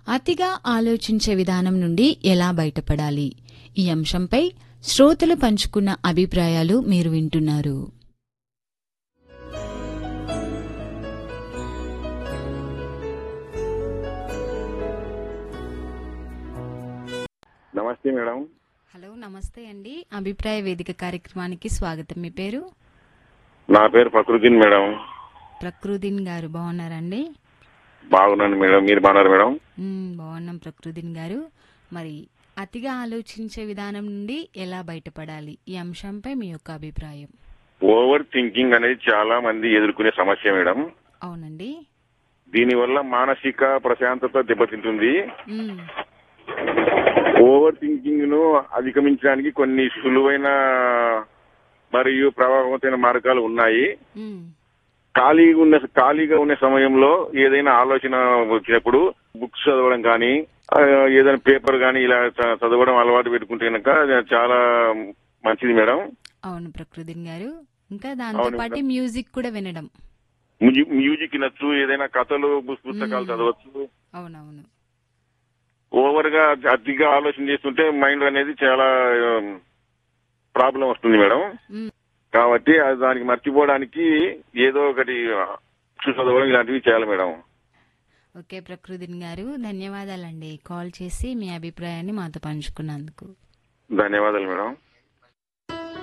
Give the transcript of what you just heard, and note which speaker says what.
Speaker 1: అతిగా ఆలోచించే విధానం నుండి ఎలా బయటపడాలి ఈ అంశంపై శ్రోతలు పంచుకున్న అభిప్రాయాలు మీరు వింటున్నారు
Speaker 2: నమస్తే మేడం
Speaker 1: హలో నమస్తే అండి అభిప్రాయ వేదిక కార్యక్రమానికి స్వాగతం మీ పేరు
Speaker 2: నా పేరు ఫక్రుద్దీన్ మేడం
Speaker 1: ప్రకృతిన్ గారు బాగున్నారండి
Speaker 2: బాగున్నాను మేడం మీరు బాగున్నారు మేడం
Speaker 1: మ్మ్, బాగున్నాం ప్రకృతిన్ గారు మరి అతిగా ఆలోచించే విధానం నుండి ఎలా బయటపడాలి ఈ అంశంపై మీ యొక్క అభిప్రాయం
Speaker 2: ఓవర్ థింకింగ్ అనేది చాలా మంది ఎదుర్కొనే సమస్య మేడం
Speaker 1: అవునండి
Speaker 2: దీనివల్ల మానసిక ప్రశాంతత దెబ్బతింటుంది
Speaker 1: మ్మ్,
Speaker 2: ఓవర్ థింకింగ్ ను అధిగమించడానికి కొన్ని సులువైన మరియు ప్రభావవంతమైన మార్గాలు ఉన్నాయి
Speaker 1: మ్మ్,
Speaker 2: ఖాళీగా ఉన్న ఖాళీగా ఉన్న సమయంలో ఏదైనా ఆలోచన వచ్చినప్పుడు బుక్స్ చదవడం కానీ ఆ, ఏదైనా పేపర్ కానీ ఇలా చ- చదవడం అలవాటు పెట్టుకుంటే కనుక చాలా మంచిది మేడం
Speaker 1: అవును ప్రకృతిన్ గారు ఇంకా దాంతో
Speaker 2: అవును
Speaker 1: పాటు
Speaker 2: మేడం.
Speaker 1: మ్యూజిక్ కూడా వినడం
Speaker 2: మ్యూ- మ్యూజిక్ వినొచ్చు ఏదైనా కథలు పు- పుస్తకాలు
Speaker 1: మ్మ్.
Speaker 2: చదవచ్చు
Speaker 1: అవునవును
Speaker 2: ఓవర్ గా అతిగా ఆలోచన చేస్తుంటే మైండ్ అనేది చాలా ప్రాబ్లం వస్తుంది మేడం
Speaker 1: మ్మ్,
Speaker 2: కాబట్టి అది దానికి మర్చిపోవడానికి ఏదో ఒకటి చదవడం ఇలాంటివి చేయాలి మేడం
Speaker 1: ఓకే ప్రకృతిన్ గారు ధన్యవాదాలండి కాల్ చేసి మీ అభిప్రాయాన్ని మాతో పంచుకున్నందుకు
Speaker 2: ధన్యవాదాలు మేడం